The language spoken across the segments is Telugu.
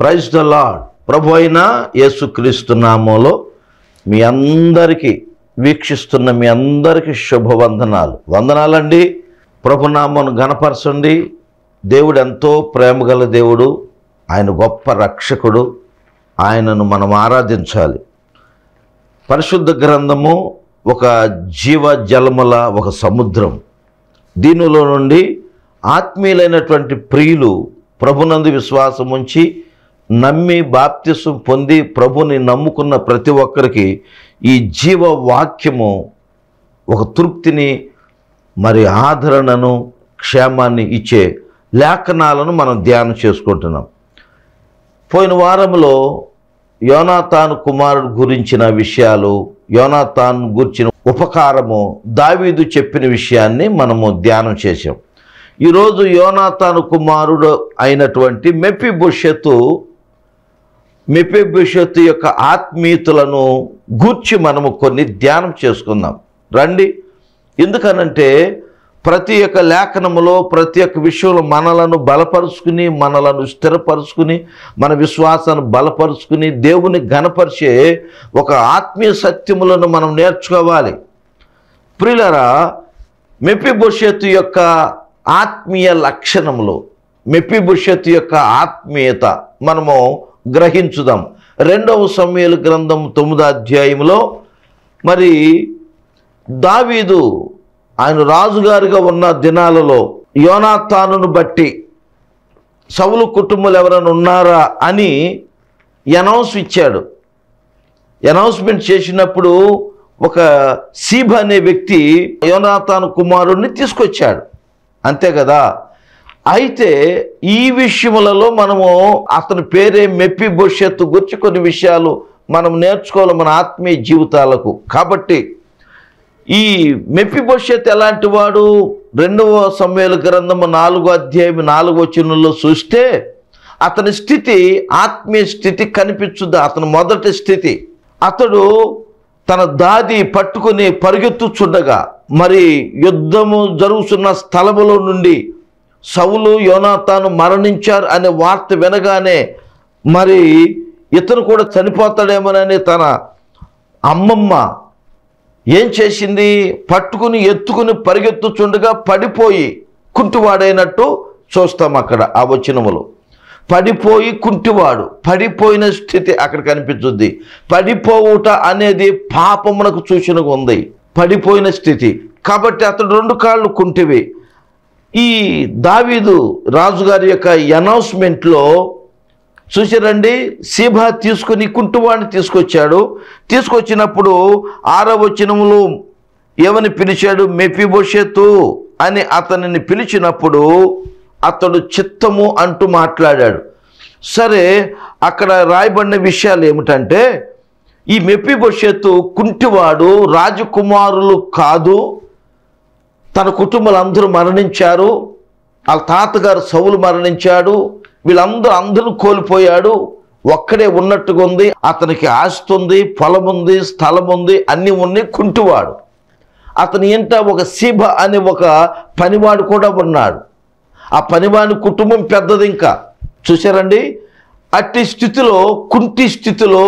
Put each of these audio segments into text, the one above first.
ప్రైజ్ ద లాడ్ ప్రభు అయిన యేసుక్రీస్తు నామంలో మీ అందరికీ వీక్షిస్తున్న మీ అందరికీ శుభవందనాలు వందనాలండి ప్రభునామను గణపరచండి దేవుడు ఎంతో ప్రేమగల దేవుడు ఆయన గొప్ప రక్షకుడు ఆయనను మనం ఆరాధించాలి పరిశుద్ధ గ్రంథము ఒక జీవ జలముల ఒక సముద్రం దీనిలో నుండి ఆత్మీయులైనటువంటి ప్రియులు ప్రభునందు విశ్వాసం ఉంచి నమ్మి బాప్తిసం పొంది ప్రభుని నమ్ముకున్న ప్రతి ఒక్కరికి ఈ జీవ వాక్యము ఒక తృప్తిని మరి ఆదరణను క్షేమాన్ని ఇచ్చే లేఖనాలను మనం ధ్యానం చేసుకుంటున్నాం పోయిన వారంలో యోనాతాను కుమారుడు గురించిన విషయాలు యోనాతాను గురించిన ఉపకారము దావీదు చెప్పిన విషయాన్ని మనము ధ్యానం చేసాం ఈరోజు యోనాతాను కుమారుడు అయినటువంటి మెప్పి భవిష్యత్తు మెప్పి భవిష్యత్తు యొక్క ఆత్మీయతలను గూర్చి మనము కొన్ని ధ్యానం చేసుకుందాం రండి ఎందుకనంటే ప్రతి ఒక్క లేఖనములో ప్రతి ఒక్క విషయంలో మనలను బలపరుచుకుని మనలను స్థిరపరుచుకుని మన విశ్వాసాన్ని బలపరుచుకుని దేవుని ఘనపరిచే ఒక ఆత్మీయ సత్యములను మనం నేర్చుకోవాలి ప్రియులరా మెప్పి భవిష్యత్తు యొక్క ఆత్మీయ లక్షణములు మెప్పి భవిష్యత్తు యొక్క ఆత్మీయత మనము గ్రహించుదాం రెండవ సమయాల గ్రంథం తొమ్మిదో అధ్యాయంలో మరి దావీదు ఆయన రాజుగారిగా ఉన్న దినాలలో యోనాతానును బట్టి సౌలు కుటుంబాలు ఎవరైనా ఉన్నారా అని అనౌన్స్ ఇచ్చాడు అనౌన్స్మెంట్ చేసినప్పుడు ఒక సీబ అనే వ్యక్తి యోనాతాను కుమారుడిని తీసుకొచ్చాడు అంతే కదా అయితే ఈ విషయములలో మనము అతని పేరే మెప్పి భవిష్యత్తు గురించి కొన్ని విషయాలు మనం నేర్చుకోవాలి మన ఆత్మీయ జీవితాలకు కాబట్టి ఈ మెప్పి భవిష్యత్ ఎలాంటి వాడు రెండవ సమయాల గ్రంథము నాలుగో అధ్యాయం నాలుగో చిన్నుల్లో చూస్తే అతని స్థితి ఆత్మీయ స్థితి కనిపించుద్ది అతని మొదటి స్థితి అతడు తన దాది పట్టుకుని పరిగెత్తుచుండగా మరి యుద్ధము జరుగుతున్న స్థలములో నుండి సౌలు యోనాతాను మరణించారు అనే వార్త వినగానే మరి ఇతను కూడా చనిపోతాడేమోనని తన అమ్మమ్మ ఏం చేసింది పట్టుకుని ఎత్తుకుని పరిగెత్తుచుండగా పడిపోయి కుంటివాడైనట్టు చూస్తాం అక్కడ ఆ వచనములు పడిపోయి కుంటివాడు పడిపోయిన స్థితి అక్కడ కనిపించుద్ది పడిపోవుట అనేది పాపమునకు సూచనగా ఉంది పడిపోయిన స్థితి కాబట్టి అతడు రెండు కాళ్ళు కుంటివి ఈ దావీదు రాజుగారి యొక్క అనౌన్స్మెంట్లో చూసారండి సీబా తీసుకుని కుంటువాడిని తీసుకొచ్చాడు తీసుకొచ్చినప్పుడు ఆరవ వచనములు ఏమని పిలిచాడు మెపిభవిష్యత్తు అని అతనిని పిలిచినప్పుడు అతడు చిత్తము అంటూ మాట్లాడాడు సరే అక్కడ రాయబడిన విషయాలు ఏమిటంటే ఈ మెప్పిభవిష్యత్తు కుంటివాడు రాజకుమారులు కాదు తన కుటుంబాలు అందరూ మరణించారు వాళ్ళ తాతగారు సౌలు మరణించాడు వీళ్ళందరూ అందరూ కోల్పోయాడు ఒక్కడే ఉన్నట్టుగా ఉంది అతనికి ఆస్తి ఉంది పొలం ఉంది స్థలం ఉంది అన్నీ ఉన్నాయి కుంటివాడు అతని ఇంట ఒక సీబ అనే ఒక పనివాడు కూడా ఉన్నాడు ఆ పనివాడి కుటుంబం పెద్దది ఇంకా చూశారండి అట్టి స్థితిలో కుంటి స్థితిలో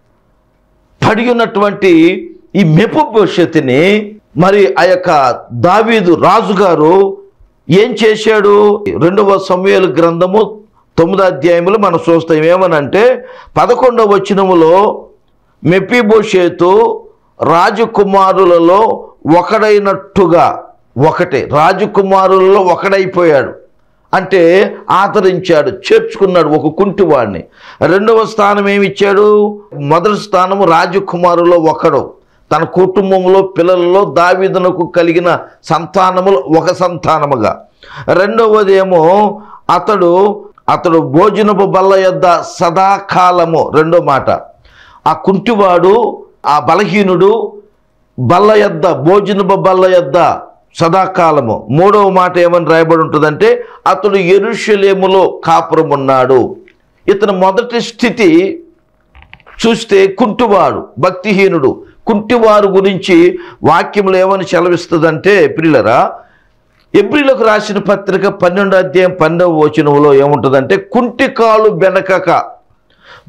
పడి ఉన్నటువంటి ఈ మెప్పు భవిష్యత్తుని మరి ఆ యొక్క దావీదు రాజుగారు ఏం చేశాడు రెండవ సమయాల గ్రంథము తొమ్మిదో అధ్యాయములు మనం చూస్తాం ఏమనంటే పదకొండవ వచనములో మెప్పిబోషేతు రాజకుమారులలో ఒకడైనట్టుగా ఒకటే రాజకుమారులలో ఒకడైపోయాడు అంటే ఆదరించాడు చేర్చుకున్నాడు ఒక కుంటివాడిని రెండవ స్థానం ఏమి ఇచ్చాడు మొదటి స్థానము రాజకుమారులో ఒకడు తన కుటుంబంలో పిల్లలలో దావీదునకు కలిగిన సంతానములు ఒక సంతానముగా రెండవది ఏమో అతడు అతడు భోజనపు బల్ల యొద్ద సదాకాలము రెండో మాట ఆ కుంటివాడు ఆ బలహీనుడు బల్ల యొద్ద భోజనపు బల్ల యొద్ద సదాకాలము మూడవ మాట ఏమని రాయబడి ఉంటుందంటే అతడు ఎరుషలేములో కాపురం ఉన్నాడు ఇతని మొదటి స్థితి చూస్తే కుంటివాడు భక్తిహీనుడు కుంటివారు గురించి వాక్యములు ఏమని సెలవిస్తుందంటే ప్రియులరా ఎబ్రిలకు రాసిన పత్రిక పన్నెండో అధ్యాయం పన్నెండవ వచనంలో ఏముంటుందంటే కుంటి కాలు బెనకక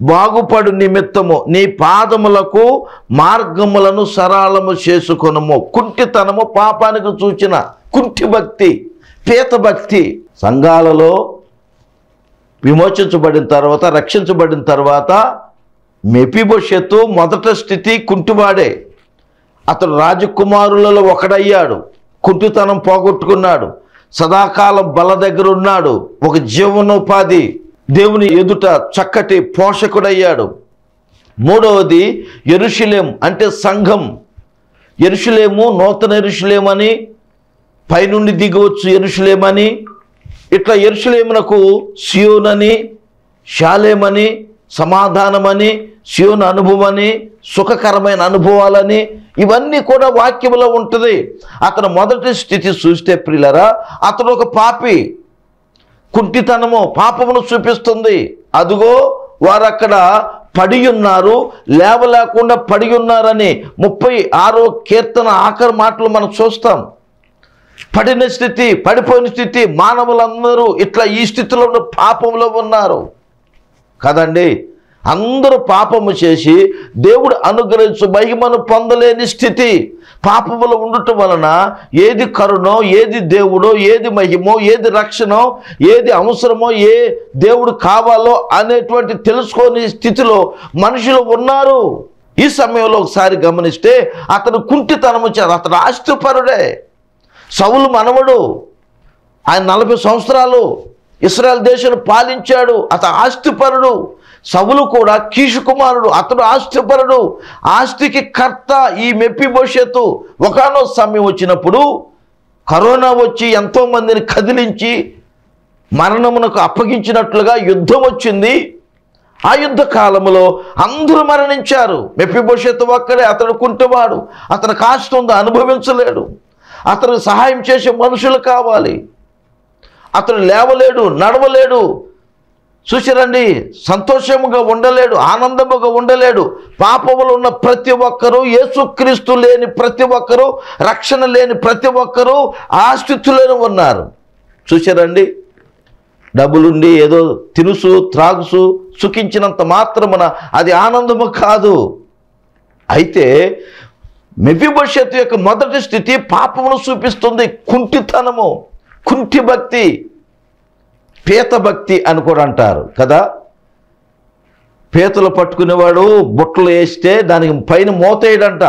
బాగుపడు నిమిత్తము నీ పాదములకు మార్గములను సరళము చేసుకొనము కుంటితనము పాపానికి సూచన కుంటి భక్తి పీత భక్తి సంఘాలలో విమోచించబడిన తర్వాత రక్షించబడిన తర్వాత మెపిభవిష్యత్తు మొదట స్థితి కుంటివాడే అతడు రాజకుమారులలో ఒకడయ్యాడు కుంటితనం పోగొట్టుకున్నాడు సదాకాలం బల దగ్గర ఉన్నాడు ఒక జీవనోపాధి దేవుని ఎదుట చక్కటి పోషకుడయ్యాడు మూడవది ఎరుషులేం అంటే సంఘం ఎరుషులేము నూతన ఎరుషులేమని పైనుండి దిగవచ్చు ఎరుషులేమని ఇట్లా ఎరుషులేమునకు సియోనని శాలేమని సమాధానమని సియోన్ అనుభవమని సుఖకరమైన అనుభవాలని ఇవన్నీ కూడా వాక్యములో ఉంటుంది అతను మొదటి స్థితి చూస్తే ప్రియులరా అతను ఒక పాపి కుంటితనము పాపమును చూపిస్తుంది అదుగో వారు అక్కడ పడి ఉన్నారు లేవలేకుండా పడి ఉన్నారని ముప్పై ఆరో కీర్తన ఆఖరి మాటలు మనం చూస్తాం పడిన స్థితి పడిపోయిన స్థితి మానవులందరూ ఇట్లా ఈ స్థితిలో ఉన్న పాపంలో ఉన్నారు కదండి అందరూ పాపము చేసి దేవుడు అనుగ్రహించు మహిమను పొందలేని స్థితి పాపములో ఉండటం వలన ఏది కరుణో ఏది దేవుడో ఏది మహిమో ఏది రక్షణో ఏది అవసరమో ఏ దేవుడు కావాలో అనేటువంటి తెలుసుకోని స్థితిలో మనుషులు ఉన్నారు ఈ సమయంలో ఒకసారి గమనిస్తే అతను కుంటితనము చేత అతను ఆస్తిపరుడే సౌలు మనవడు ఆయన నలభై సంవత్సరాలు ఇస్రాయల్ దేశం పాలించాడు అతను ఆస్తిపరుడు సవులు కూడా కీషు కుమారుడు అతడు ఆస్తిపరుడు ఆస్తికి కర్త ఈ మెప్పి భవిష్యత్తు ఒకనో సమయం వచ్చినప్పుడు కరోనా వచ్చి ఎంతో మందిని కదిలించి మరణమునకు అప్పగించినట్లుగా యుద్ధం వచ్చింది ఆ యుద్ధ కాలంలో అందరూ మరణించారు మెప్పి భవిష్యత్తు ఒక్కడే అతడు కుంటువాడు అతను కాస్తుంది అనుభవించలేడు అతను సహాయం చేసే మనుషులు కావాలి అతడు లేవలేడు నడవలేడు చూసిరండి సంతోషముగా ఉండలేడు ఆనందముగా ఉండలేడు పాపములు ఉన్న ప్రతి ఒక్కరూ యేసుక్రీస్తు లేని ప్రతి ఒక్కరూ రక్షణ లేని ప్రతి ఒక్కరూ ఆ స్థితిలోనే ఉన్నారు చూసారండి డబ్బులుండి ఏదో తినుసు త్రాగుసు సుఖించినంత మాత్రమున అది ఆనందము కాదు అయితే మెఫిభవిష్యత్తు యొక్క మొదటి స్థితి పాపమును చూపిస్తుంది కుంటితనము కుంటి భక్తి పీత భక్తి అని కూడా అంటారు కదా పీతలు పట్టుకునేవాడు బుట్టలు వేస్తే దానికి పైన మోతేయడంట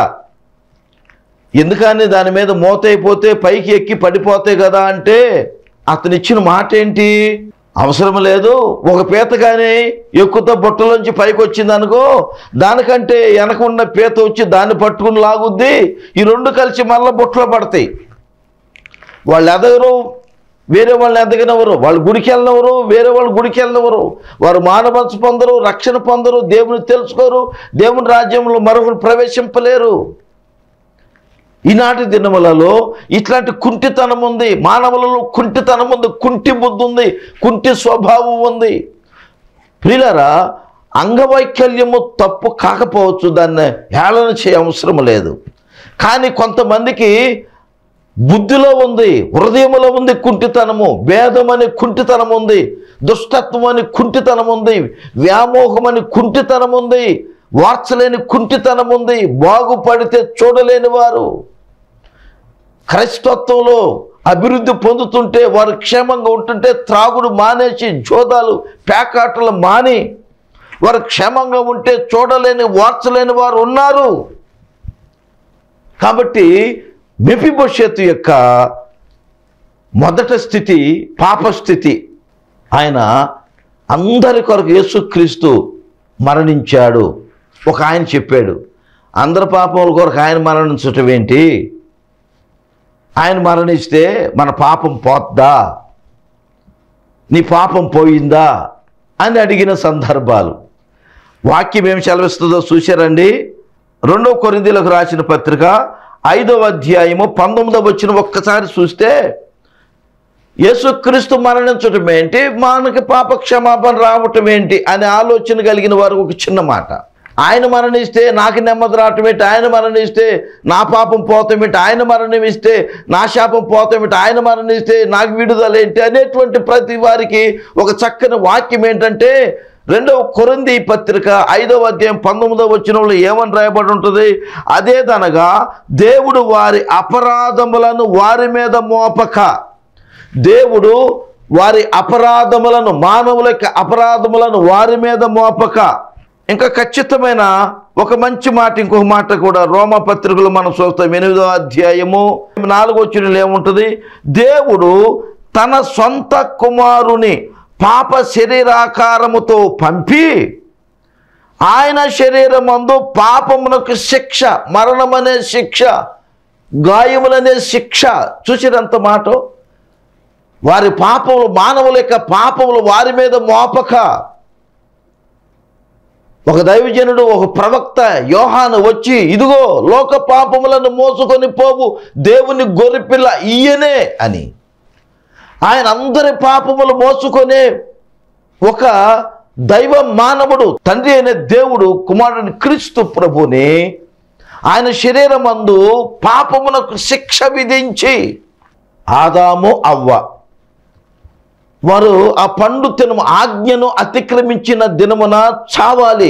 ఎందుకని దాని మీద మోతైపోతే పైకి ఎక్కి పడిపోతాయి కదా అంటే అతను ఇచ్చిన మాట ఏంటి అవసరం లేదు ఒక పీత కానీ ఎక్కువ బుట్టలోంచి పైకి వచ్చింది అనుకో దానికంటే వెనక ఉన్న పీత వచ్చి దాన్ని పట్టుకుని లాగుద్ది ఈ రెండు కలిసి మళ్ళీ బుట్టలో పడతాయి వాళ్ళు ఎదగరు వేరే వాళ్ళని ఎదగనవరు వాళ్ళు గుడికి వెళ్ళినవరు వేరే వాళ్ళు గుడికి వెళ్ళినవరు వారు మానవంశ పొందరు రక్షణ పొందరు దేవుని తెలుసుకోరు దేవుని రాజ్యంలో మరొకరు ప్రవేశింపలేరు ఈనాటి దినములలో ఇట్లాంటి కుంటితనం ఉంది మానవులలో కుంటితనం ఉంది కుంటి బుద్ధి ఉంది కుంటి స్వభావం ఉంది ప్రియులరా అంగవైకల్యము తప్పు కాకపోవచ్చు దాన్ని హేళన చేయ అవసరం లేదు కానీ కొంతమందికి బుద్ధిలో ఉంది హృదయంలో ఉంది కుంటితనము భేదం అనే కుంటితనం ఉంది దుష్టత్వం అని కుంటితనం ఉంది వ్యామోహం అని కుంటితనం ఉంది వార్చలేని కుంటితనం ఉంది బాగుపడితే చూడలేని వారు క్రైస్తత్వంలో అభివృద్ధి పొందుతుంటే వారు క్షేమంగా ఉంటుంటే త్రాగుడు మానేసి జోదాలు పేకాటలు మాని వారు క్షేమంగా ఉంటే చూడలేని వార్చలేని వారు ఉన్నారు కాబట్టి మెఫిభవిష్యత్తు యొక్క మొదటి స్థితి పాప స్థితి ఆయన అందరి కొరకు యేసుక్రీస్తు మరణించాడు ఒక ఆయన చెప్పాడు అందరి పాపముల కొరకు ఆయన మరణించటం ఏంటి ఆయన మరణిస్తే మన పాపం పోద్దా నీ పాపం పోయిందా అని అడిగిన సందర్భాలు వాక్యం ఏమి సెలవిస్తుందో చూశారండి రెండో కొరిందీలకు రాసిన పత్రిక ఐదవ అధ్యాయము పంతొమ్మిదవ వచ్చిన ఒక్కసారి చూస్తే యేసుక్రీస్తు మరణించటం ఏంటి మనకి పాప క్షమాపణ రావటం ఏంటి అనే ఆలోచన కలిగిన వారు ఒక చిన్న మాట ఆయన మరణిస్తే నాకు నెమ్మది రావటం ఏంటి ఆయన మరణిస్తే నా పాపం పోతాం ఏంటి ఆయన మరణమిస్తే నా శాపం పోతాం ఏంటి ఆయన మరణిస్తే నాకు విడుదల ఏంటి అనేటువంటి ప్రతి వారికి ఒక చక్కని వాక్యం ఏంటంటే రెండవ కొరింది పత్రిక ఐదవ అధ్యాయం పంతొమ్మిదవ వచనంలో ఏమని రాయబడి ఉంటుంది అదేదనగా దేవుడు వారి అపరాధములను వారి మీద మోపక దేవుడు వారి అపరాధములను మానవుల యొక్క అపరాధములను వారి మీద మోపక ఇంకా ఖచ్చితమైన ఒక మంచి మాట ఇంకొక మాట కూడా రోమ పత్రికలు మనం చూస్తాం ఎనిమిదో అధ్యాయము నాలుగో వచ్చిన ఏముంటుంది దేవుడు తన సొంత కుమారుని పాప శరీరాకారముతో పంపి ఆయన శరీరమందు పాపమునకు శిక్ష మరణమనే శిక్ష గాయములనే శిక్ష చూసిరంత మాట వారి పాపములు మానవుల యొక్క పాపములు వారి మీద మోపక ఒక దైవజనుడు ఒక ప్రవక్త యోహాను వచ్చి ఇదిగో లోక పాపములను మోసుకొని పోవు దేవుని గొర్రెపిల్ల ఈయనే అని ఆయన అందరి పాపములు మోసుకొనే ఒక దైవ మానవుడు తండ్రి అయిన దేవుడు కుమారుని క్రీస్తు ప్రభుని ఆయన శరీరమందు పాపమునకు శిక్ష విధించి ఆదాము అవ్వ వారు ఆ పండు తినము ఆజ్ఞను అతిక్రమించిన దినమున చావాలి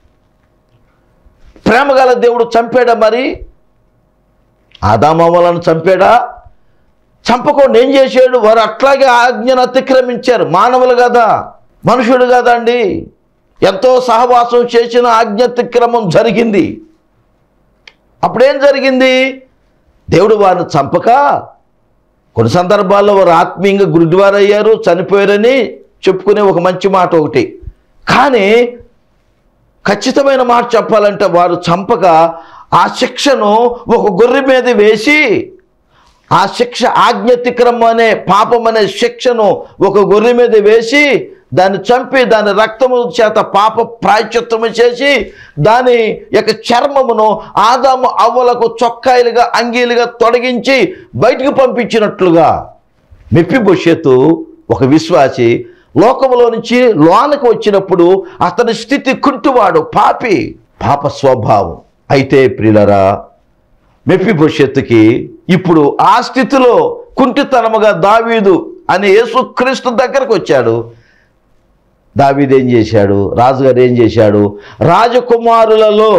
ప్రేమగల దేవుడు చంపాడా మరి ఆదామవ్వలను చంపాడా చంపకుండా ఏం చేశాడు వారు అట్లాగే ఆజ్ఞను అతిక్రమించారు మానవులు కదా మనుషుడు కదండి ఎంతో సహవాసం చేసిన ఆజ్ఞ అతిక్రమం జరిగింది అప్పుడేం జరిగింది దేవుడు వారిని చంపక కొన్ని సందర్భాల్లో వారు ఆత్మీయంగా గురుద్వారయ్యారు చనిపోయారని చెప్పుకునే ఒక మంచి మాట ఒకటి కానీ ఖచ్చితమైన మాట చెప్పాలంటే వారు చంపక ఆ శిక్షను ఒక గొర్రె మీద వేసి ఆ శిక్ష ఆజ్ఞతిక్రమం అనే పాపం అనే శిక్షను ఒక గొర్రె మీద వేసి దాన్ని చంపి దాని రక్తము చేత పాప ప్రాయచిత్తము చేసి దాని యొక్క చర్మమును ఆదాము అవ్వలకు చొక్కాయిలుగా అంగీలుగా తొలగించి బయటికి పంపించినట్లుగా మెప్పిబొషెత్తు ఒక విశ్వాసి లోకములో నుంచి లోనకు వచ్చినప్పుడు అతని స్థితి కుంటువాడు పాపి పాప స్వభావం అయితే ప్రియులరా మెప్పిభవిష్యత్తుకి ఇప్పుడు ఆ స్థితిలో కుంటితనముగా దావీదు అనే యేసుక్రీస్తు దగ్గరకు వచ్చాడు దావీదు ఏం చేశాడు రాజుగారు ఏం చేశాడు రాజకుమారులలో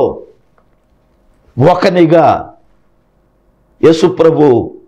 ఒకనిగా యేసుప్రభు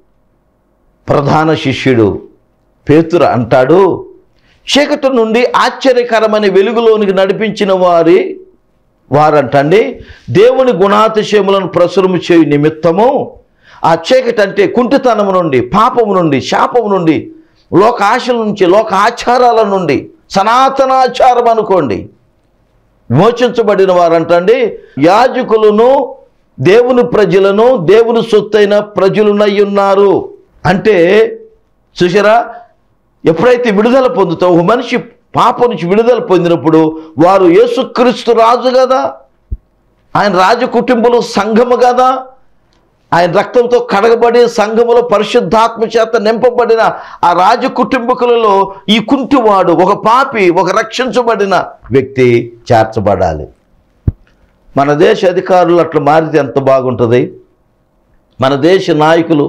ప్రధాన శిష్యుడు పేతురు అంటాడు చీకటి నుండి ఆశ్చర్యకరమైన వెలుగులోనికి నడిపించిన వారి వారంటండి దేవుని గుణాతిశయములను ప్రసురము చేయు నిమిత్తము ఆ చీకటి అంటే కుంటితనము నుండి పాపము నుండి శాపము నుండి లోక ఆశల నుంచి లోక ఆచారాల నుండి సనాతనాచారం అనుకోండి విమోచించబడిన వారంటండి యాజకులను దేవుని ప్రజలను దేవుని సొత్తైన ప్రజలునై ఉన్నారు అంటే చూసారా ఎప్పుడైతే విడుదల పొందుతావు ఒక మనిషి పాపం నుంచి విడుదల పొందినప్పుడు వారు యేసుక్రీస్తు రాజు కదా ఆయన రాజ కుటుంబలు సంఘము కదా ఆయన రక్తంతో కడగబడి సంఘములో పరిశుద్ధాత్మ చేత నింపబడిన ఆ రాజ కుటుంబకులలో ఈ కుంటివాడు ఒక పాపి ఒక రక్షించబడిన వ్యక్తి చేర్చబడాలి మన దేశ అధికారులు అట్లా మారితే ఎంత బాగుంటుంది మన దేశ నాయకులు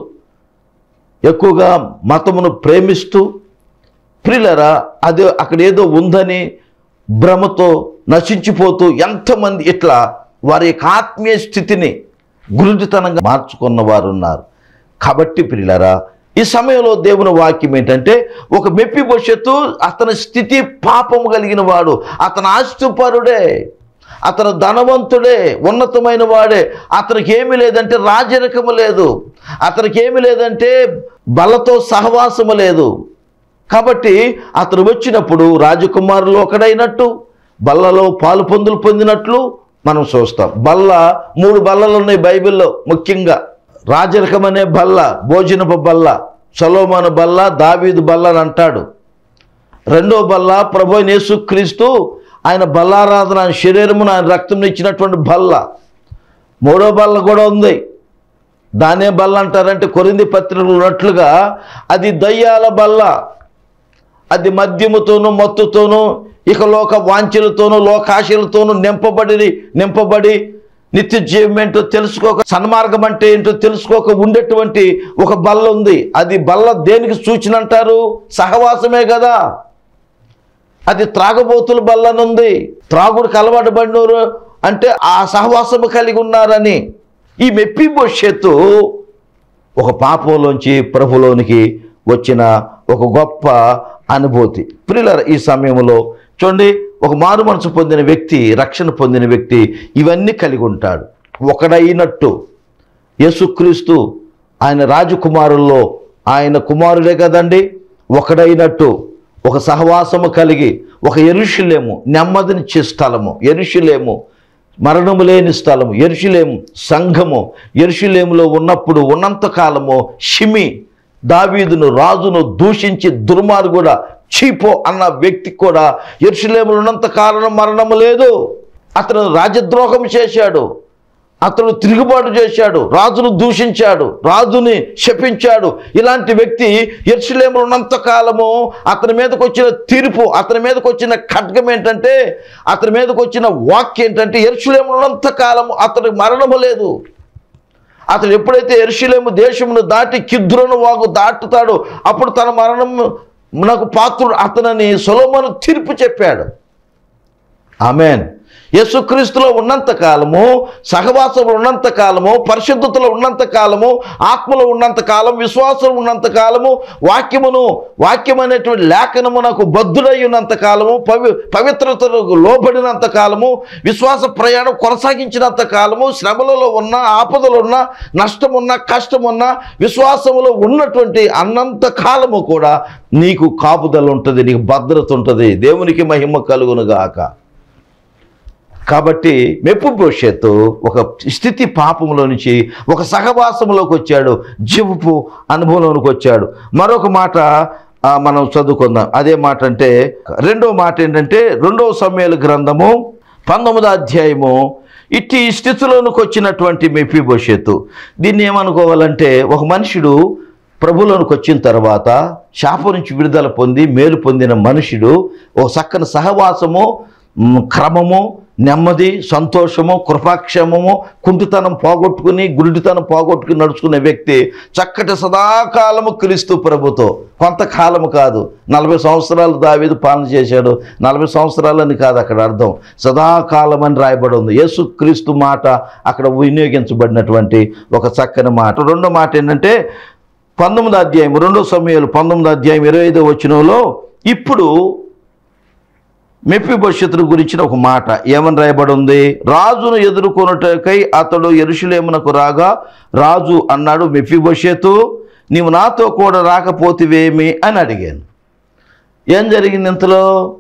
ఎక్కువగా మతమును ప్రేమిస్తూ ప్రియులరా అదే అక్కడ ఏదో ఉందని భ్రమతో నశించిపోతూ ఎంతమంది ఇట్లా వారి యొక్క ఆత్మీయ స్థితిని గురుడితనంగా మార్చుకున్న వారు ఉన్నారు కాబట్టి ప్రియులరా ఈ సమయంలో దేవుని వాక్యం ఏంటంటే ఒక మెప్పి భవిష్యత్తు అతని స్థితి పాపము కలిగిన వాడు అతను ఆస్తిపరుడే అతను ధనవంతుడే ఉన్నతమైన వాడే అతనికి ఏమీ లేదంటే రాజరికము లేదు అతనికి ఏమీ లేదంటే బలతో సహవాసము లేదు కాబట్టి అతను వచ్చినప్పుడు రాజకుమారులు ఒకడైనట్టు బల్లలో పాలు పొందులు పొందినట్లు మనం చూస్తాం బల్ల మూడు బల్లలు ఉన్నాయి బైబిల్లో ముఖ్యంగా రాజరికం అనే బల్ల భోజనపు బల్ల సలోమాను బల్ల దావీదు బల్ల అని అంటాడు రెండో బల్ల ప్రభు అయిన యేసుక్రీస్తు ఆయన బల్లారాధన ఆయన శరీరమును ఆయన రక్తం ఇచ్చినటువంటి బల్ల మూడో బల్ల కూడా ఉంది దానే బల్ల అంటారంటే కొరింది పత్రికలు ఉన్నట్లుగా అది దయ్యాల బల్ల అది మద్యముతోనూ మత్తుతోనూ ఇక లోక వాంఛలతోనూ లోకాశలతోనూ నింపబడి నింపబడి నిత్య జీవం ఏంటో తెలుసుకోక సన్మార్గం అంటే ఏంటో తెలుసుకోక ఉండేటువంటి ఒక బల్ల ఉంది అది బల్ల దేనికి సూచన అంటారు సహవాసమే కదా అది త్రాగబోతుల బల్లనుంది త్రాగుడికి అలవాటు పడినోరు అంటే ఆ సహవాసము కలిగి ఉన్నారని ఈ మెప్పి భవిష్యత్తు ఒక పాపంలోంచి ప్రభులోనికి వచ్చిన ఒక గొప్ప అనుభూతి ప్రియుల ఈ సమయంలో చూడండి ఒక మారు మనసు పొందిన వ్యక్తి రక్షణ పొందిన వ్యక్తి ఇవన్నీ కలిగి ఉంటాడు ఒకడైనట్టు యేసుక్రీస్తు ఆయన రాజకుమారుల్లో ఆయన కుమారుడే కదండి ఒకడైనట్టు ఒక సహవాసము కలిగి ఒక ఎరుషులేము నెమ్మదినిచ్చే స్థలము ఎరుషులేము మరణము లేని స్థలము ఎరుషులేము సంఘము ఎరుషులేములో ఉన్నప్పుడు ఉన్నంత కాలము షిమి దావీదును రాజును దూషించి దుర్మార్గుడ చీపో అన్న వ్యక్తి కూడా ఎరుషులేములు ఉన్నంత కాలం మరణము లేదు అతను రాజద్రోహం చేశాడు అతడు తిరుగుబాటు చేశాడు రాజును దూషించాడు రాజుని శపించాడు ఇలాంటి వ్యక్తి ఎర్సులేములు ఉన్నంత కాలము అతని మీదకి వచ్చిన తీర్పు అతని మీదకి వచ్చిన ఖడ్గం ఏంటంటే అతని మీదకి వచ్చిన వాక్యం ఏంటంటే ఎర్సులేములు ఉన్నంత కాలము అతనికి మరణము లేదు అతడు ఎప్పుడైతే ఎరుషులేము దేశమును దాటి కిద్రోను వాగు దాటుతాడో అప్పుడు తన మరణం నాకు పాత్రుడు అతనని సొలోమను తీర్పు చెప్పాడు ఆమెన్ యేసుక్రీస్తులో ఉన్నంత కాలము సహవాసంలో ఉన్నంత కాలము పరిశుద్ధతలో ఉన్నంత కాలము ఆత్మలో ఉన్నంత కాలం విశ్వాసం ఉన్నంత కాలము వాక్యమును వాక్యం అనేటువంటి లేఖనము నాకు బద్ధుడై ఉన్నంత కాలము పవి పవిత్రతలకు లోబడినంత కాలము విశ్వాస ప్రయాణం కొనసాగించినంత కాలము శ్రమలలో ఉన్న ఆపదలు ఉన్న నష్టమున్న కష్టమున్న విశ్వాసములో ఉన్నటువంటి అన్నంత కాలము కూడా నీకు కాపుదల ఉంటుంది నీకు భద్రత ఉంటుంది దేవునికి మహిమ కలుగును గాక కాబట్టి మెప్పు భవిష్యత్తు ఒక స్థితి పాపంలో నుంచి ఒక సహవాసంలోకి వచ్చాడు జీవపు అనుభవంలోనికి వచ్చాడు మరొక మాట ఆ, మనం చదువుకుందాం అదే మాట అంటే రెండో మాట ఏంటంటే రెండవ సమయాల గ్రంథము పంతొమ్మిదో అధ్యాయము ఇట్టి స్థితిలోనికి వచ్చినటువంటి మెప్పి భవిష్యత్తు దీన్ని ఏమనుకోవాలంటే ఒక మనుషుడు ప్రభులోనికి వచ్చిన తర్వాత శాపం నుంచి విడుదల పొంది మేలు పొందిన మనుషుడు ఒక చక్కని సహవాసము మ్, క్రమము నెమ్మది సంతోషము కృపాక్షేమము కుంటితనం పోగొట్టుకుని గురుడితనం పోగొట్టుకుని నడుచుకునే వ్యక్తి చక్కటి సదాకాలము క్రీస్తు ప్రభుతో కొంతకాలము కాదు నలభై సంవత్సరాలు దావీదు పాలన చేశాడు నలభై సంవత్సరాలని కాదు అక్కడ అర్థం సదాకాలం అని రాయబడి ఉంది యేసు క్రీస్తు మాట అక్కడ వినియోగించబడినటువంటి ఒక చక్కని మాట రెండో మాట ఏంటంటే పంతొమ్మిది అధ్యాయం రెండో సమయాలు పంతొమ్మిది అధ్యాయం ఇరవై ఐదో వచ్చినలో ఇప్పుడు మెప్పి భవిష్యత్తు గురించిన ఒక మాట ఏమని రాయబడి ఉంది రాజును ఎదుర్కొనుటకై అతడు ఎరుషులేమునకు రాగా రాజు అన్నాడు మెప్పి భవిష్యత్తు నీవు నాతో కూడా రాకపోతివేమి అని అడిగాను ఏం జరిగింది ఇంతలో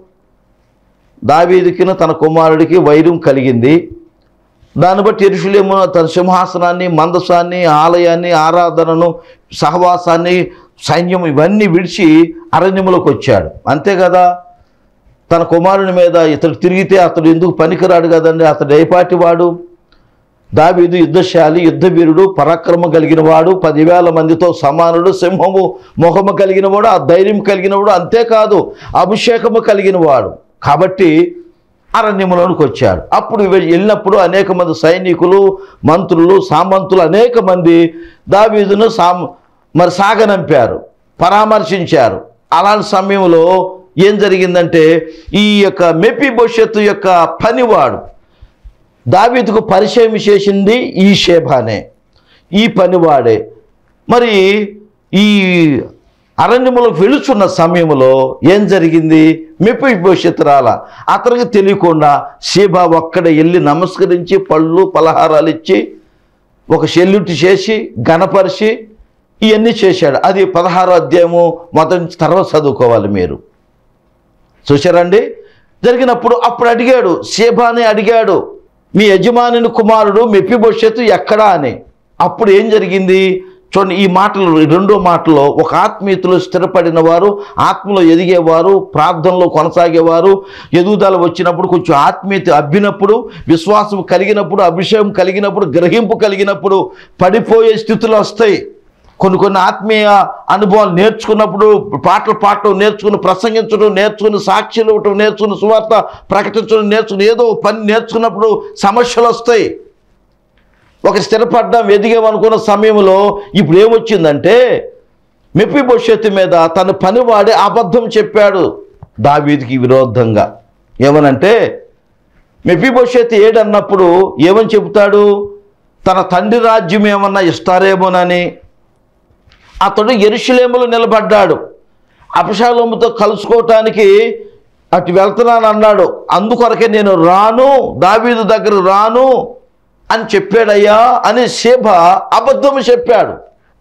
దావీదికిన తన కుమారుడికి వైరం కలిగింది దాన్ని బట్టి ఎరుషులేము తన సింహాసనాన్ని మందసాన్ని ఆలయాన్ని ఆరాధనను సహవాసాన్ని సైన్యం ఇవన్నీ విడిచి అరణ్యములోకి వచ్చాడు అంతే కదా తన కుమారుని మీద ఇతడు తిరిగితే అతడు ఎందుకు పనికిరాడు కదండి అతడు ఏపాటి వాడు దావీదు యుద్ధశాలి యుద్ధవీరుడు పరాక్రమం కలిగిన వాడు పదివేల మందితో సమానుడు సింహము మొహము కలిగిన వాడు ఆ ధైర్యం కలిగిన వాడు అంతేకాదు అభిషేకము కలిగిన వాడు కాబట్టి అరణ్యములోనికి వచ్చాడు అప్పుడు వె- వెళ్ళినప్పుడు అనేక మంది సైనికులు మంత్రులు సామంతులు అనేక మంది దావీదును సామ్ మరి సాగనంపారు పరామర్శించారు అలాంటి సమయంలో ఏం జరిగిందంటే ఈ యొక్క మెప్పి భవిష్యత్తు యొక్క పనివాడు దావీదుకు పరిచయం చేసింది ఈ షేబానే ఈ పనివాడే మరి ఈ అరణ్యములో వెళుచున్న సమయంలో ఏం జరిగింది మెప్పి భవిష్యత్తు రాల అతనికి తెలియకుండా షేబా ఒక్కడ వెళ్ళి నమస్కరించి పళ్ళు పలహారాలు ఇచ్చి ఒక సెల్యూట్ చేసి గణపరిచి ఇవన్నీ చేశాడు అది పదహారో అధ్యాయము మొదటి నుంచి తర్వాత చదువుకోవాలి మీరు చూశారండి జరిగినప్పుడు అప్పుడు అడిగాడు షేబాని అడిగాడు మీ యజమానుని కుమారుడు మెప్పి భవిష్యత్తు ఎక్కడా అని అప్పుడు ఏం జరిగింది చూడండి ఈ మాటలు ఈ రెండో మాటలో ఒక ఆత్మీయతలో స్థిరపడిన వారు ఆత్మలో ఎదిగేవారు ప్రార్థనలో కొనసాగేవారు ఎదుగుదల వచ్చినప్పుడు కొంచెం ఆత్మీయత అబ్బినప్పుడు విశ్వాసం కలిగినప్పుడు అభిషేకం కలిగినప్పుడు గ్రహింపు కలిగినప్పుడు పడిపోయే స్థితులు వస్తాయి కొన్ని కొన్ని ఆత్మీయ అనుభవాలు నేర్చుకున్నప్పుడు పాటలు పాడటం నేర్చుకుని ప్రసంగించడం నేర్చుకుని సాక్షులు ఇవ్వటం నేర్చుకుని సువార్త ప్రకటించడం నేర్చుకుని ఏదో ఒక పని నేర్చుకున్నప్పుడు సమస్యలు వస్తాయి ఒక స్థిరపడ్డం ఎదిగామనుకున్న సమయంలో ఇప్పుడు ఏమొచ్చిందంటే మెప్పి భవిష్యత్తు మీద తన పనివాడి అబద్ధం చెప్పాడు దావీదికి విరోధంగా ఏమనంటే మెఫీభవిష్యత్ ఏడన్నప్పుడు ఏమని చెబుతాడు తన తండ్రి రాజ్యం ఏమన్నా ఇస్తారేమోనని అతడు ఎరుషులేములో నిలబడ్డాడు అపశాలోముతో కలుసుకోవటానికి అటు వెళ్తున్నాను అన్నాడు అందుకొరకే నేను రాను దావీదు దగ్గర రాను అని చెప్పాడయ్యా అని శేభ అబద్ధము చెప్పాడు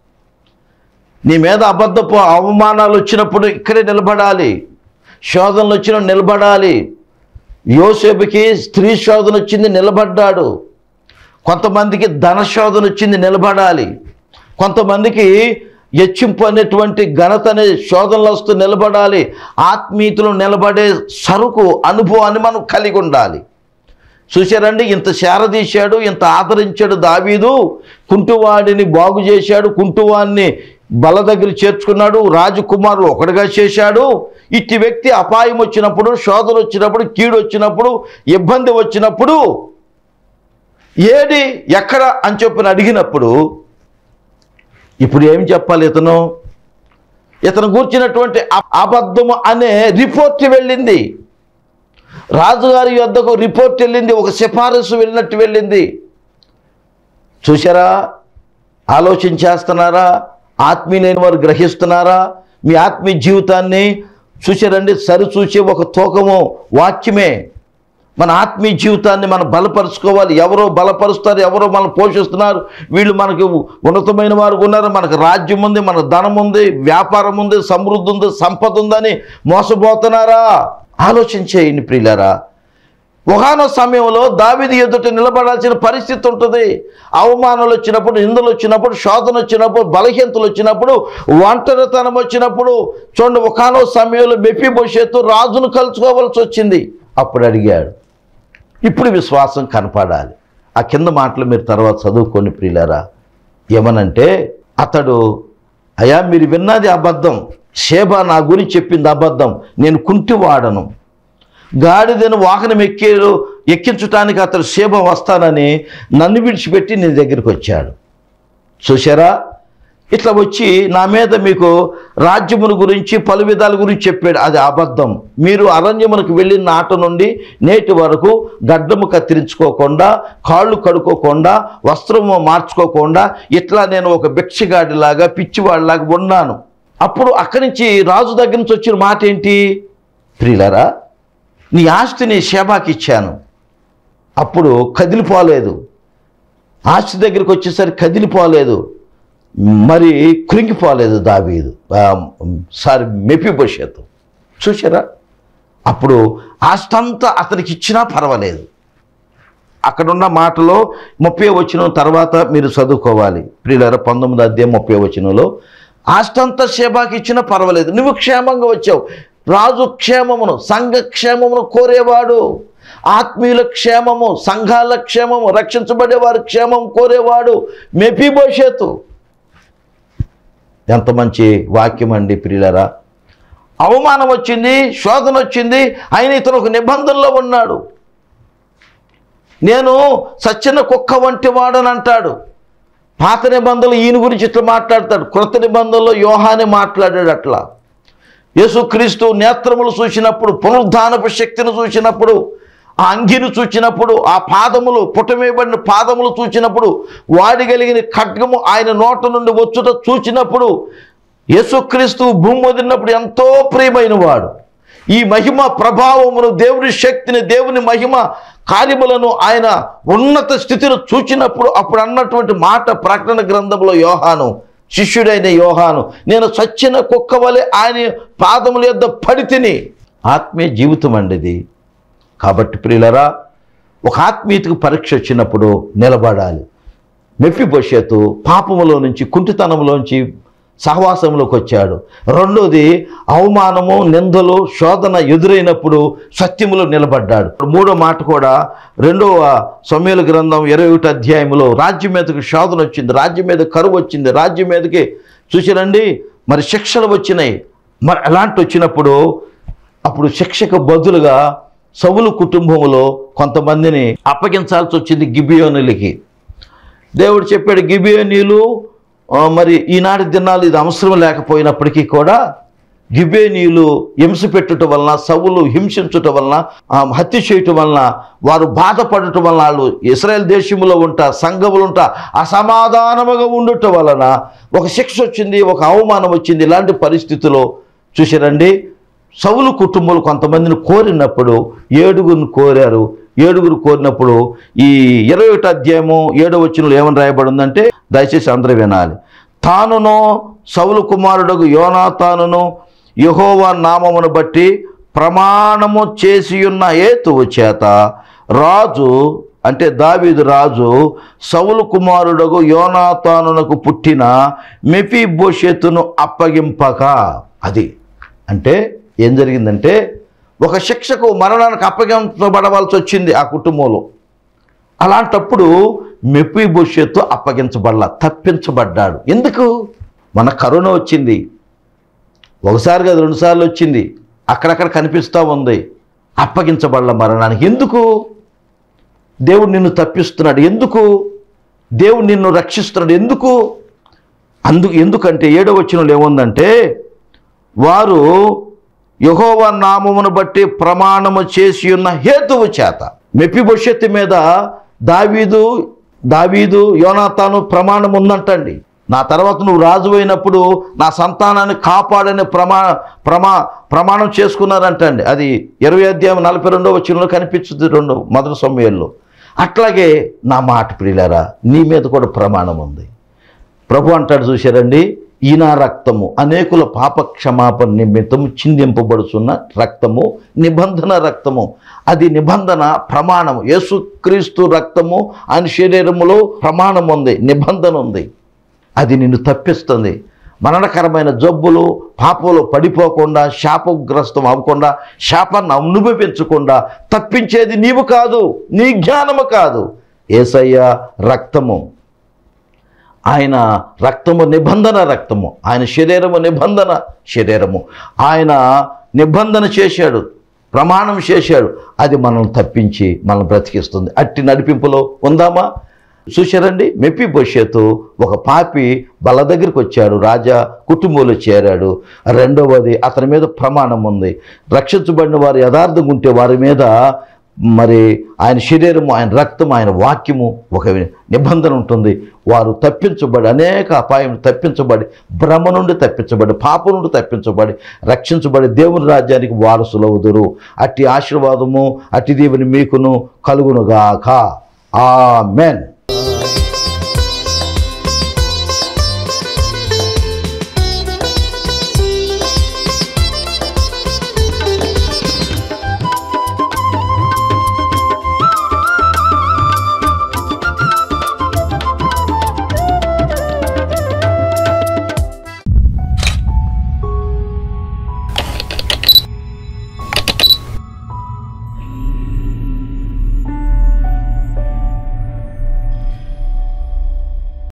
నీ మీద అబద్ధపు అవమానాలు వచ్చినప్పుడు ఇక్కడే నిలబడాలి శోధనలు వచ్చిన నిలబడాలి యోసేపుకి స్త్రీ శోధన వచ్చింది నిలబడ్డాడు కొంతమందికి ధన శోధన వచ్చింది నిలబడాలి కొంతమందికి హెచ్చింపు అనేటువంటి ఘనత అనే శోధనలు వస్తూ నిలబడాలి ఆత్మీయతలు నిలబడే సరుకు అనుభవాన్ని మనం కలిగి ఉండాలి చూశారండి ఇంత శారదీశాడు ఇంత ఆదరించాడు దావీదు కుంటువాడిని బాగు చేశాడు కుంటువాడిని బల దగ్గర చేర్చుకున్నాడు రాజకుమారుడు ఒకటిగా చేశాడు ఇట్టి వ్యక్తి అపాయం వచ్చినప్పుడు శోధన వచ్చినప్పుడు కీడు వచ్చినప్పుడు ఇబ్బంది వచ్చినప్పుడు ఏడి ఎక్కడ అని చెప్పని అడిగినప్పుడు ఇప్పుడు ఏం చెప్పాలి ఇతను ఇతను కూర్చున్నటువంటి అ- అబద్ధము అనే రిపోర్ట్ వెళ్ళింది రాజుగారి యొద్దకు రిపోర్ట్ వెళ్ళింది ఒక సిఫారసు వెళ్ళినట్టు వెళ్ళింది చూసారా ఆలోచన చేస్తున్నారా ఆత్మీయులైన వారు గ్రహిస్తున్నారా మీ ఆత్మీయ జీవితాన్ని చూసారండి సరిచూసే ఒక తూకము వాక్యమే మన ఆత్మీయ జీవితాన్ని మనం బలపరుచుకోవాలి ఎవరో బలపరుస్తారు ఎవరో మనం పోషిస్తున్నారు వీళ్ళు మనకు ఉన్నతమైన వారు ఉన్నారు మనకు రాజ్యం ఉంది మనకు ధనం ఉంది వ్యాపారం ఉంది సమృద్ధి ఉంది సంపద ఉందని మోసపోతున్నారా ఆలోచన చేయండి ప్రియులారా ఒకనొక సమయంలో దావిది ఎదుట నిలబడాల్సిన పరిస్థితి ఉంటుంది అవమానాలు వచ్చినప్పుడు నిందలు వచ్చినప్పుడు శోధన వచ్చినప్పుడు బలహీనతలు వచ్చినప్పుడు ఒంటరితనం వచ్చినప్పుడు చూడండి ఒకనొక సమయంలో మెప్పి భవిష్యత్తు రాజును కలుసుకోవాల్సి వచ్చింది అప్పుడు అడిగాడు ఇప్పుడు విశ్వాసం కనపడాలి ఆ కింద మాటలు మీరు తర్వాత చదువుకోండి ప్రియులారా ఏమనంటే అతడు అయా మీరు విన్నది అబద్ధం శేభ నా గురించి చెప్పింది అబద్ధం నేను కుంటి వాడను గాడిదను వాహనం ఎక్కేరు ఎక్కించటానికి అతడు శేభ వస్తానని నన్ను విడిచిపెట్టి నీ దగ్గరికి వచ్చాడు చూసారా ఇట్లా వచ్చి నా మీద మీకు రాజ్యమును గురించి పలు విధాల గురించి చెప్పాడు అది అబద్ధం మీరు అరణ్యమునకు వెళ్ళిన నాట నుండి నేటి వరకు గడ్డము కత్తిరించుకోకుండా కాళ్ళు కడుక్కోకుండా వస్త్రము మార్చుకోకుండా ఇట్లా నేను ఒక భిక్షగాడిలాగా పిచ్చివాడిలాగా ఉన్నాను అప్పుడు అక్కడి నుంచి రాజు దగ్గర నుంచి వచ్చిన మాట ఏంటి ప్రియులరా నీ ఆస్తిని షేబాకి ఇచ్చాను అప్పుడు కదిలిపోలేదు ఆస్తి దగ్గరికి వచ్చేసరికి కదిలిపోలేదు మరి కృంగిపోలేదు దావీదు ఆ, సారీ మెప్పిపోషేతు చూసారా అప్పుడు ఆస్తంతా అతనికి ఇచ్చినా పర్వాలేదు అక్కడున్న మాటలో ముప్పై వచ్చిన తర్వాత మీరు చదువుకోవాలి ప్రియులారా పంతొమ్మిది అధ్యాయం ముప్పై వచనంలో ఆస్తంతా సేబాకి ఇచ్చినా పర్వాలేదు నువ్వు క్షేమంగా వచ్చావు రాజు క్షేమమును సంఘ క్షేమమును కోరేవాడు ఆత్మీయుల క్షేమము సంఘాల క్షేమము రక్షించబడే వారి క్షేమం కోరేవాడు మెపిభవిష్యత్తు ఎంత మంచి వాక్యం అండి ప్రియులరా అవమానం వచ్చింది శోధన వచ్చింది ఆయన ఇతను ఒక నిబంధనలో ఉన్నాడు నేను సచ్చిన కుక్క వంటి వాడని అంటాడు పాత నిబంధనలు ఈయన గురించి ఇట్లా మాట్లాడతాడు కృత నిబంధనలో యోహాని మాట్లాడాడు అట్లా యేసుక్రీస్తు నేత్రములు చూసినప్పుడు పునరుద్ధానపు శక్తిని చూసినప్పుడు ఆ అంగిని చూచినప్పుడు ఆ పాదములు పుటమేయబడిన పాదములు చూచినప్పుడు వాడి కలిగిన ఖడ్గము ఆయన నోట నుండి వచ్చుట చూచినప్పుడు యేసుక్రీస్తు భూమి వదిలినప్పుడు ఎంతో ప్రియమైన వాడు ఈ మహిమ ప్రభావమును దేవుని శక్తిని దేవుని మహిమ కార్యములను ఆయన ఉన్నత స్థితిని చూచినప్పుడు అప్పుడు అన్నటువంటి మాట ప్రకటన గ్రంథంలో యోహాను శిష్యుడైన యోహాను నేను చచ్చిన కుక్క వలె ఆయన పాదముల యొద్ద పడి తిని ఆత్మీయ జీవితం అండి ఇది కాబట్టి ప్రియులరా ఒక ఆత్మీయతకు పరీక్ష వచ్చినప్పుడు నిలబడాలి మెఫిబోషేతు పాపములో నుంచి కుంటితనంలోంచి సహవాసంలోకి వచ్చాడు రెండోది అవమానము నిందలు శోధన ఎదురైనప్పుడు సత్యములో నిలబడ్డాడు మూడో మాట కూడా రెండవ సమయాల గ్రంథం ఇరవై ఒకటి అధ్యాయంలో రాజ్యం మీదకి శోధన వచ్చింది రాజ్యం మీద కరువు వచ్చింది రాజ్యం మీదకి చూసిరండి మరి శిక్షలు వచ్చినాయి మరి అలాంటి వచ్చినప్పుడు అప్పుడు శిక్షకు బదులుగా సవులు కుటుంబంలో కొంతమందిని అప్పగించాల్సి వచ్చింది గిబియోనులకి దేవుడు చెప్పాడు గిబియోనీలు ఆ, మరి ఈనాటి దినాలు ఇది అవసరం లేకపోయినప్పటికీ కూడా గిబేనీయులు హింస పెట్టుట వలన సవులు హింసించుట వలన ఆ, హత్య చేయటం వలన వారు బాధపడటం వలన వాళ్ళు ఇస్రాయేల్ దేశంలో ఉంటా సంఘములు ఉంటా అసమాధానముగా ఉండుట వలన ఒక శిక్ష వచ్చింది ఒక అవమానం వచ్చింది ఇలాంటి పరిస్థితిలో చూసారండి సౌలు కుటుంబాలు కొంతమందిని కోరినప్పుడు ఏడుగురిని కోరారు ఏడుగురు కోరినప్పుడు ఈ ఇరవై ఒకటి అధ్యాయము ఏడో వచనంలో ఏమని రాయబడి ఉందంటే దయచేసి అందరూ వినాలి తానును సౌలు కుమారుడు యోనాతానును యెహోవా నామమును బట్టి ప్రమాణము చేసి ఉన్న హేతువు చేత రాజు అంటే దావీదు రాజు సౌలు కుమారుడగు యోనాతానునకు పుట్టిన మెఫీబోషెతును అప్పగింపక అది అంటే ఏం జరిగిందంటే ఒక శిక్షకు మరణానికి అప్పగించబడవలసి వచ్చింది ఆ కుటుంబంలో అలాంటప్పుడు మెఫీబోషెతు అప్పగించబడలా తప్పించబడ్డాడు ఎందుకు మన కరోనా వచ్చింది ఒకసారి కాదు రెండుసార్లు వచ్చింది అక్కడక్కడ కనిపిస్తూ ఉంది అప్పగించబడల మరణానికి ఎందుకు దేవుడు నిన్ను తప్పిస్తున్నాడు ఎందుకు దేవుడు నిన్ను రక్షిస్తున్నాడు ఎందుకు అందు ఎందుకంటే ఏడో వచనంలో ఏముందంటే వారు యహోవ నామమును బట్టి ప్రమాణము చేసి ఉన్న హేతువు చేత మెప్పి భవిష్యత్తు మీద దావీదు దావీదు యోనాతాను ప్రమాణం ఉందంటండి నా తర్వాత నువ్వు రాజు అయినప్పుడు నా సంతానాన్ని కాపాడని ప్రమా ప్రమా ప్రమాణం చేసుకున్నారంటండి అది ఇరవై అధ్యాయం నలభై రెండో వచ్చినలో కనిపించుద్ది రెండు మొదటి సమయంలో అట్లాగే నా మాట ప్రియులారా నీ మీద కూడా ప్రమాణం ఉంది ప్రభు అంటాడు చూశారండి ఈ నా రక్తము అనేకుల పాప క్షమాపణ నిమిత్తము చిందింపబడుచున్న రక్తము నిబంధన రక్తము అది నిబంధన ప్రమాణము యేసుక్రీస్తు రక్తము ఆయన శరీరములో ప్రమాణం ఉంది నిబంధన ఉంది అది నిన్ను తప్పిస్తుంది మరణకరమైన జబ్బులు పాపంలో పడిపోకుండా శాపగ్రస్తం అవ్వకుండా శాపాన్ని అనుభవించకుండా తప్పించేది నీవు కాదు నీ జ్ఞానము కాదు ఏసయ్య రక్తము ఆయన రక్తము నిబంధన రక్తము ఆయన శరీరము నిబంధన శరీరము ఆయన నిబంధన చేశాడు ప్రమాణం చేశాడు అది మనల్ని తప్పించి మనల్ని బ్రతికిస్తుంది అట్టి నడిపింపులో ఉందామా చూశారండి మెప్పి భవిష్యత్తు ఒక పాపి బల దగ్గరికి వచ్చాడు రాజా కుటుంబంలో చేరాడు రెండవది అతని మీద ప్రమాణం ఉంది రక్షించబడిన వారు యథార్థంగా ఉంటే వారి మీద మరి ఆయన శరీరము ఆయన రక్తం ఆయన వాక్యము ఒక నిబంధన ఉంటుంది వారు తప్పించబడి అనేక అపాయం తప్పించబడి భ్రమ నుండి తప్పించబడి పాపం నుండి తప్పించబడి రక్షించబడి దేవుని రాజ్యానికి వారసులవుదురు అట్టి ఆశీర్వాదము అట్టి దేవుని మీకును కలుగునుగాక ఆమెన్